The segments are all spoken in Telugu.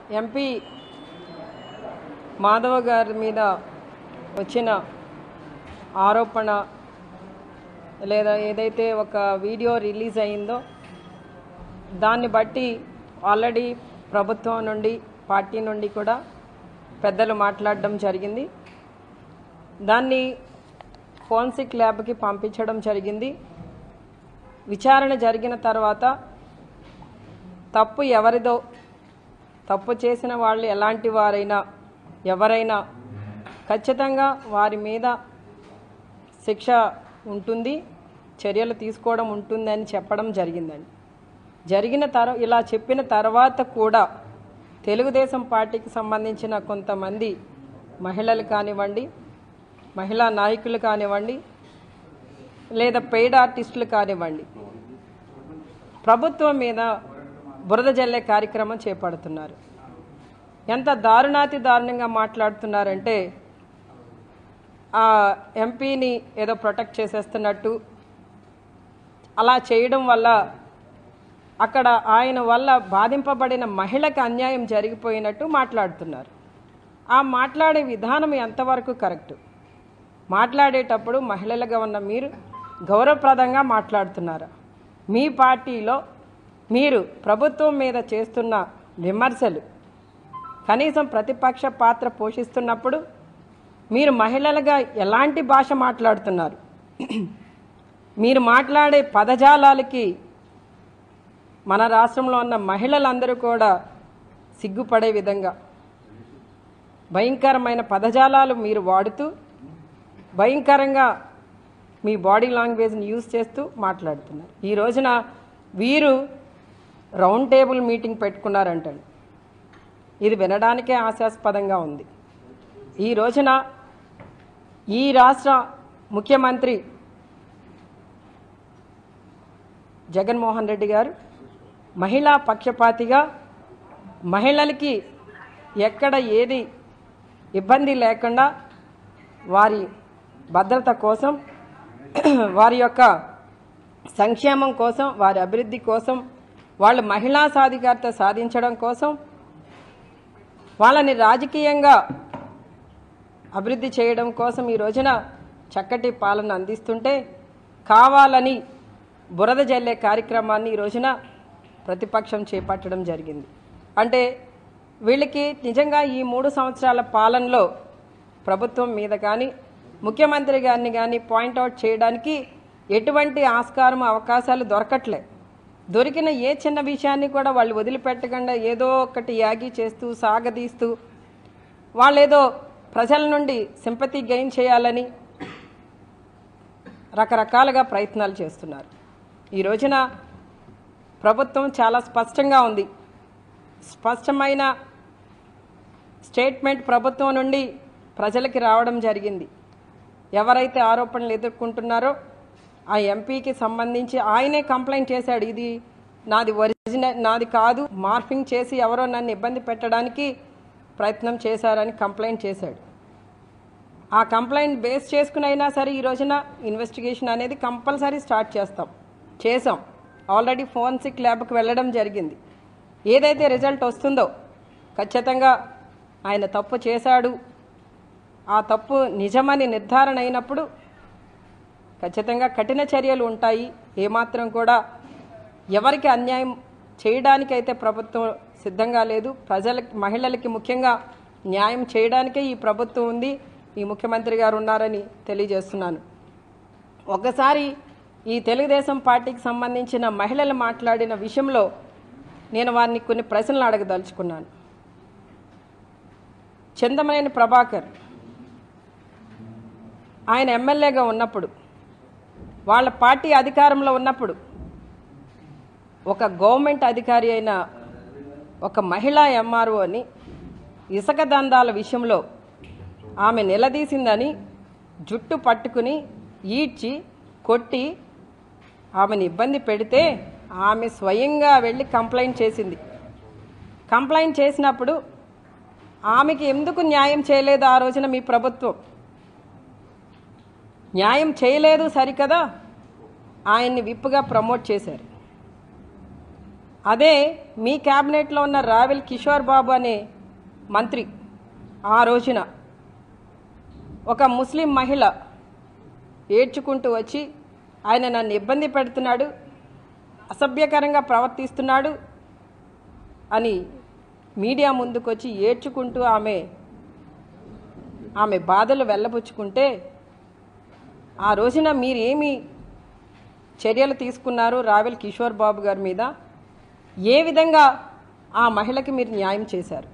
ఎంపీ మాధవ గారి మీద వచ్చిన ఆరోపణ లేదా ఏదైతే ఒక వీడియో రిలీజ్ అయిందో దాన్ని బట్టి ఆల్రెడీ ప్రభుత్వం నుండి పార్టీ నుండి కూడా పెద్దలు మాట్లాడడం జరిగింది దాన్ని ఫోన్సిక్ ల్యాబ్కి పంపించడం జరిగింది విచారణ జరిగిన తర్వాత తప్పు ఎవరిదో తప్పు చేసిన వాళ్ళు ఎలాంటి వారైనా ఎవరైనా ఖచ్చితంగా వారి మీద శిక్ష ఉంటుంది చర్యలు తీసుకోవడం ఉంటుందని చెప్పడం జరిగిందండి జరిగిన తర ఇలా చెప్పిన తర్వాత కూడా తెలుగుదేశం పార్టీకి సంబంధించిన కొంతమంది మహిళలు కానివ్వండి మహిళా నాయకులు కానివ్వండి లేదా పెయిడ్ ఆర్టిస్టులు కానివ్వండి ప్రభుత్వం మీద బురద జల్లే కార్యక్రమం చేపడుతున్నారు ఎంత దారుణాతి దారుణంగా మాట్లాడుతున్నారంటే ఆ ఎంపీని ఏదో ప్రొటెక్ట్ చేసేస్తున్నట్టు అలా చేయడం వల్ల అక్కడ ఆయన వల్ల బాధింపబడిన మహిళకి అన్యాయం జరిగిపోయినట్టు మాట్లాడుతున్నారు ఆ మాట్లాడే విధానం ఎంతవరకు కరెక్ట్ మాట్లాడేటప్పుడు మహిళలుగా ఉన్న మీరు గౌరవప్రదంగా మాట్లాడుతున్నారు మీ పార్టీలో మీరు ప్రభుత్వం మీద చేస్తున్న విమర్శలు కనీసం ప్రతిపక్ష పాత్ర పోషిస్తున్నప్పుడు మీరు మహిళలుగా ఎలాంటి భాష మాట్లాడుతున్నారు మీరు మాట్లాడే పదజాలాలకి మన రాష్ట్రంలో ఉన్న మహిళలందరూ కూడా సిగ్గుపడే విధంగా భయంకరమైన పదజాలాలు మీరు వాడుతూ భయంకరంగా మీ బాడీ లాంగ్వేజ్ని యూజ్ చేస్తూ మాట్లాడుతున్నారు ఈ రోజున వీరు రౌండ్ టేబుల్ మీటింగ్ పెట్టుకున్నారంటండి ఇది వినడానికే హాస్యాస్పదంగా ఉంది ఈ రోజున ఈ రాష్ట్ర ముఖ్యమంత్రి జగన్మోహన్ రెడ్డి గారు మహిళా పక్షపాతిగా మహిళలకి ఎక్కడ ఏది ఇబ్బంది లేకుండా వారి భద్రత కోసం వారి యొక్క సంక్షేమం కోసం వారి అభివృద్ధి కోసం వాళ్ళు మహిళా సాధికారత సాధించడం కోసం వాళ్ళని రాజకీయంగా అభివృద్ధి చేయడం కోసం ఈ రోజున చక్కటి పాలన అందిస్తుంటే కావాలని బురద జల్లే కార్యక్రమాన్ని ఈ రోజున ప్రతిపక్షం చేపట్టడం జరిగింది అంటే వీళ్ళకి నిజంగా ఈ మూడు సంవత్సరాల పాలనలో ప్రభుత్వం మీద కానీ ముఖ్యమంత్రి గారిని కానీ పాయింట్అవుట్ చేయడానికి ఎటువంటి ఆస్కారం అవకాశాలు దొరకట్లే దొరికిన ఏ చిన్న విషయాన్ని కూడా వాళ్ళు వదిలిపెట్టకుండా ఏదో ఒకటి యాగి చేస్తూ సాగదీస్తూ వాళ్ళేదో ప్రజల నుండి సింపతి గెయిన్ చేయాలని రకరకాలుగా ప్రయత్నాలు చేస్తున్నారు ఈ రోజున ప్రభుత్వం చాలా స్పష్టంగా ఉంది స్పష్టమైన స్టేట్మెంట్ ప్రభుత్వం నుండి ప్రజలకి రావడం జరిగింది ఎవరైతే ఆరోపణలు ఎదుర్కొంటున్నారో ఆ ఎంపీకి సంబంధించి ఆయనే కంప్లైంట్ చేశాడు ఇది నాది ఒరిజినల్ నాది కాదు మార్ఫింగ్ చేసి ఎవరో నన్ను ఇబ్బంది పెట్టడానికి ప్రయత్నం చేశారని కంప్లైంట్ చేశాడు ఆ కంప్లైంట్ బేస్ చేసుకుని అయినా సరే ఈ రోజున ఇన్వెస్టిగేషన్ అనేది కంపల్సరీ స్టార్ట్ చేస్తాం చేసాం ఆల్రెడీ ఫోన్సిక్ ల్యాబ్కి వెళ్ళడం జరిగింది ఏదైతే రిజల్ట్ వస్తుందో ఖచ్చితంగా ఆయన తప్పు చేశాడు ఆ తప్పు నిజమని నిర్ధారణ అయినప్పుడు ఖచ్చితంగా కఠిన చర్యలు ఉంటాయి ఏమాత్రం కూడా ఎవరికి అన్యాయం చేయడానికైతే ప్రభుత్వం సిద్ధంగా లేదు ప్రజలకి మహిళలకి ముఖ్యంగా న్యాయం చేయడానికే ఈ ప్రభుత్వం ఉంది ఈ ముఖ్యమంత్రి గారు ఉన్నారని తెలియజేస్తున్నాను ఒకసారి ఈ తెలుగుదేశం పార్టీకి సంబంధించిన మహిళలు మాట్లాడిన విషయంలో నేను వారిని కొన్ని ప్రశ్నలు అడగదలుచుకున్నాను చందమనేని ప్రభాకర్ ఆయన ఎమ్మెల్యేగా ఉన్నప్పుడు వాళ్ళ పార్టీ అధికారంలో ఉన్నప్పుడు ఒక గవర్నమెంట్ అధికారి అయిన ఒక మహిళా ఎంఆర్ఓని ఇసుక దందాల విషయంలో ఆమె నిలదీసిందని జుట్టు పట్టుకుని ఈడ్చి కొట్టి ఆమెను ఇబ్బంది పెడితే ఆమె స్వయంగా వెళ్ళి కంప్లైంట్ చేసింది కంప్లైంట్ చేసినప్పుడు ఆమెకి ఎందుకు న్యాయం చేయలేదు ఆ రోజున మీ ప్రభుత్వం న్యాయం చేయలేదు సరికదా ఆయన్ని విప్పుగా ప్రమోట్ చేశారు అదే మీ క్యాబినెట్లో ఉన్న రావెల్ కిషోర్ బాబు అనే మంత్రి ఆ రోజున ఒక ముస్లిం మహిళ ఏడ్చుకుంటూ వచ్చి ఆయన నన్ను ఇబ్బంది పెడుతున్నాడు అసభ్యకరంగా ప్రవర్తిస్తున్నాడు అని మీడియా ముందుకొచ్చి ఏడ్చుకుంటూ ఆమె ఆమె బాధలు వెళ్ళబుచ్చుకుంటే ఆ రోజున మీరేమి చర్యలు తీసుకున్నారు రావెల్ కిషోర్ బాబు గారి మీద ఏ విధంగా ఆ మహిళకి మీరు న్యాయం చేశారు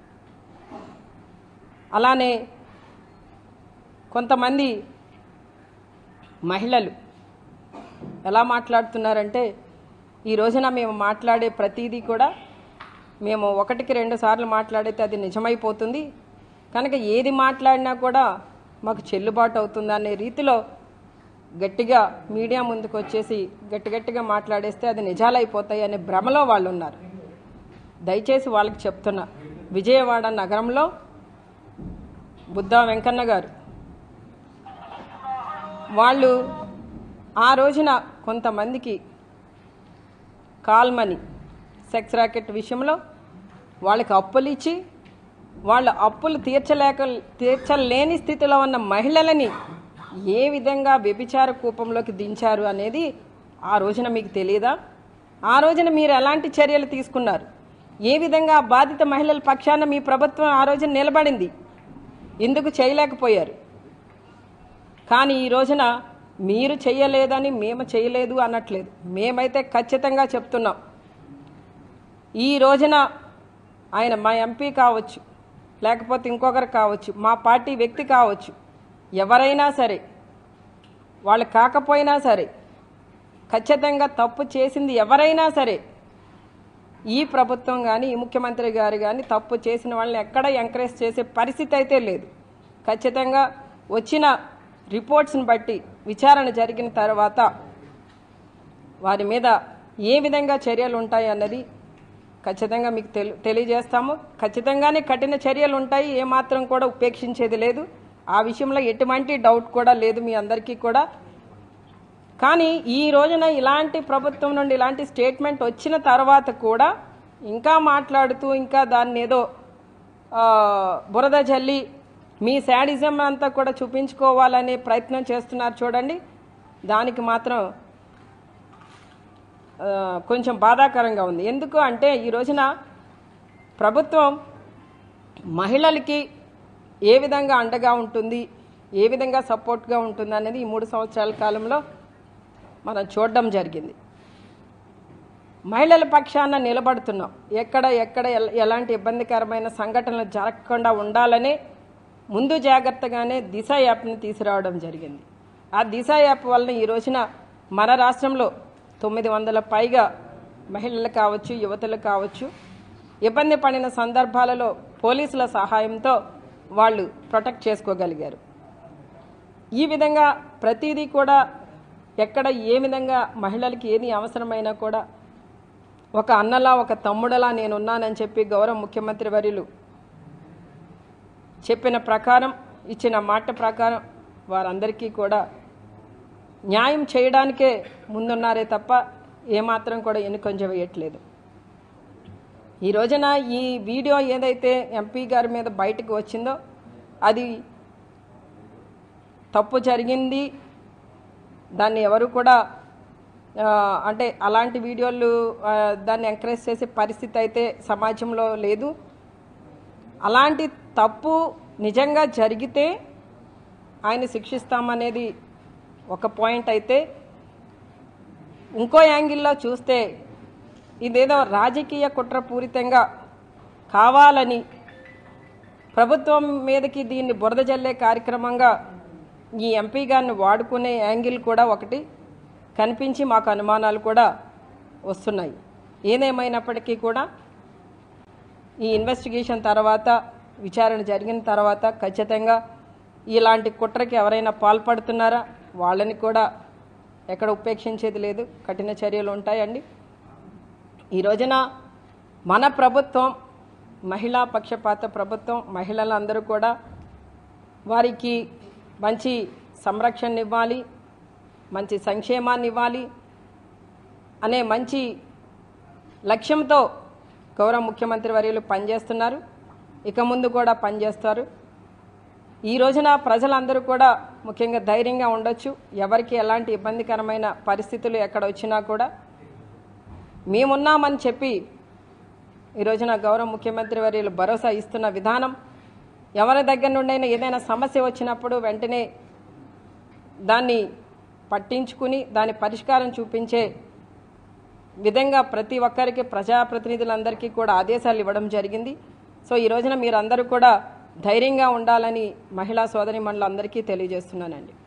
అలానే కొంతమంది మహిళలు ఎలా మాట్లాడుతున్నారంటే ఈ రోజున మేము మాట్లాడే ప్రతిదీ కూడా మేము ఒకటికి రెండు సార్లు మాట్లాడితే అది నిజమైపోతుంది కనుక ఏది మాట్లాడినా కూడా మాకు చెల్లుబాటు అవుతుంది అనే రీతిలో గట్టిగా మీడియా ముందుకు వచ్చేసి గట్టి గట్టిగా మాట్లాడేస్తే అది నిజాలైపోతాయి అనే భ్రమలో వాళ్ళు ఉన్నారు దయచేసి వాళ్ళకి చెప్తున్నా విజయవాడ నగరంలో బుద్ధా వెంకన్న గారు వాళ్ళు ఆ రోజున కొంతమందికి కాల్ మనీ సెక్స్ ర్యాకెట్ విషయంలో వాళ్ళకి అప్పులు ఇచ్చి వాళ్ళ అప్పులు తీర్చలేక తీర్చలేని స్థితిలో ఉన్న మహిళలని ఏ విధంగా వ్యభిచార కూపంలోకి దించారు అనేది ఆ రోజున మీకు తెలియదా ఆ రోజున మీరు ఎలాంటి చర్యలు తీసుకున్నారు ఏ విధంగా బాధిత మహిళల పక్షాన మీ ప్రభుత్వం ఆ రోజున నిలబడింది ఎందుకు చేయలేకపోయారు కానీ ఈ రోజున మీరు చేయలేదని మేము చేయలేదు అనట్లేదు మేమైతే ఖచ్చితంగా చెప్తున్నాం ఈ రోజున ఆయన మా ఎంపీ కావచ్చు లేకపోతే ఇంకొకరు కావచ్చు మా పార్టీ వ్యక్తి కావచ్చు ఎవరైనా సరే వాళ్ళు కాకపోయినా సరే ఖచ్చితంగా తప్పు చేసింది ఎవరైనా సరే ఈ ప్రభుత్వం కానీ ఈ ముఖ్యమంత్రి గారు కానీ తప్పు చేసిన వాళ్ళని ఎక్కడ ఎంకరేజ్ చేసే పరిస్థితి అయితే లేదు ఖచ్చితంగా వచ్చిన రిపోర్ట్స్ని బట్టి విచారణ జరిగిన తర్వాత వారి మీద ఏ విధంగా చర్యలు ఉంటాయి అన్నది ఖచ్చితంగా మీకు తెలి తెలియజేస్తాము ఖచ్చితంగానే కఠిన చర్యలు ఉంటాయి ఏమాత్రం కూడా ఉపేక్షించేది లేదు ఆ విషయంలో ఎటువంటి డౌట్ కూడా లేదు మీ అందరికీ కూడా కానీ ఈ రోజున ఇలాంటి ప్రభుత్వం నుండి ఇలాంటి స్టేట్మెంట్ వచ్చిన తర్వాత కూడా ఇంకా మాట్లాడుతూ ఇంకా దాన్ని ఏదో ఆ, బురద జల్లి మీ శాడిజం అంతా కూడా చూపించుకోవాలనే ప్రయత్నం చేస్తున్నారు చూడండి దానికి మాత్రం ఆ, కొంచెం బాధాకరంగా ఉంది ఎందుకు అంటే ఈ రోజున ప్రభుత్వం మహిళలకి ఏ విధంగా అండగా ఉంటుంది ఏ విధంగా సపోర్ట్గా ఉంటుంది అనేది ఈ మూడు సంవత్సరాల కాలంలో మనం చూడడం జరిగింది మహిళల పక్షాన నిలబడుతున్నాం ఎక్కడ ఎక్కడ ఎల- ఎలాంటి ఇబ్బందికరమైన సంఘటనలు జరగకుండా ఉండాలనే ముందు జాగ్రత్తగానే దిశ యాప్ని తీసుకురావడం జరిగింది ఆ దిశ యాప్ వలన ఈ రోజున మన రాష్ట్రంలో తొమ్మిది వందల పైగా మహిళలు కావచ్చు యువతులు కావచ్చు ఇబ్బంది పడిన సందర్భాలలో పోలీసుల సహాయంతో వాళ్ళు ప్రొటెక్ట్ చేసుకోగలిగారు ఈ విధంగా ప్రతిదీ కూడా ఎక్కడ ఏ విధంగా మహిళలకి ఏది అవసరమైనా కూడా ఒక అన్నలా ఒక తమ్ముడలా నేనున్నానని చెప్పి గౌరవ ముఖ్యమంత్రి వర్యులు చెప్పిన ప్రకారం ఇచ్చిన మాట ప్రకారం వారందరికీ కూడా న్యాయం చేయడానికే ముందున్నారే తప్ప ఏమాత్రం కూడా ఎన్నుకొంజ వేయట్లేదు ఈ రోజున ఈ వీడియో ఏదైతే ఎంపీ గారి మీద బయటకు వచ్చిందో అది తప్పు జరిగింది దాన్ని ఎవరు కూడా ఆ, అంటే అలాంటి వీడియోలు ఆ, దాన్ని ఎంకరేజ్ చేసే పరిస్థితి అయితే సమాజంలో లేదు అలాంటి తప్పు నిజంగా జరిగితే ఆయన శిక్షిస్తామనేది ఒక పాయింట్ అయితే ఇంకో యాంగిల్లో చూస్తే ఇదేదో రాజకీయ కుట్రపూరితంగా కావాలని ప్రభుత్వం మీదకి దీన్ని బురద జల్లే కార్యక్రమంగా ఈ ఎంపీ గారిని వాడుకునే యాంగిల్ కూడా ఒకటి కనిపించి మాకు అనుమానాలు కూడా వస్తున్నాయి ఏదేమైనప్పటికీ కూడా ఈ ఇన్వెస్టిగేషన్ తర్వాత విచారణ జరిగిన తర్వాత ఖచ్చితంగా ఇలాంటి కుట్రకి ఎవరైనా పాల్పడుతున్నారా వాళ్ళని కూడా ఎక్కడ ఉపేక్షించేది లేదు కఠిన చర్యలు ఉంటాయండి ఈ రోజున మన ప్రభుత్వం మహిళా పక్షపాత ప్రభుత్వం మహిళలందరూ కూడా వారికి మంచి సంరక్షణ ఇవ్వాలి మంచి సంక్షేమాన్ని ఇవ్వాలి అనే మంచి లక్ష్యంతో గౌరవ ముఖ్యమంత్రి వర్యులు పనిచేస్తున్నారు ఇక ముందు కూడా పనిచేస్తారు ఈ రోజున ప్రజలందరూ కూడా ముఖ్యంగా ధైర్యంగా ఉండొచ్చు ఎవరికి ఎలాంటి ఇబ్బందికరమైన పరిస్థితులు ఎక్కడ వచ్చినా కూడా మేమున్నామని చెప్పి ఈ రోజున గౌరవ ముఖ్యమంత్రి వర్యులు భరోసా ఇస్తున్న విధానం ఎవరి దగ్గర నుండైనా ఏదైనా సమస్య వచ్చినప్పుడు వెంటనే దాన్ని పట్టించుకుని దాని పరిష్కారం చూపించే విధంగా ప్రతి ఒక్కరికి ప్రజాప్రతినిధులందరికీ కూడా ఆదేశాలు ఇవ్వడం జరిగింది సో ఈ రోజున మీరందరూ కూడా ధైర్యంగా ఉండాలని మహిళా సోదరి అందరికీ తెలియజేస్తున్నానండి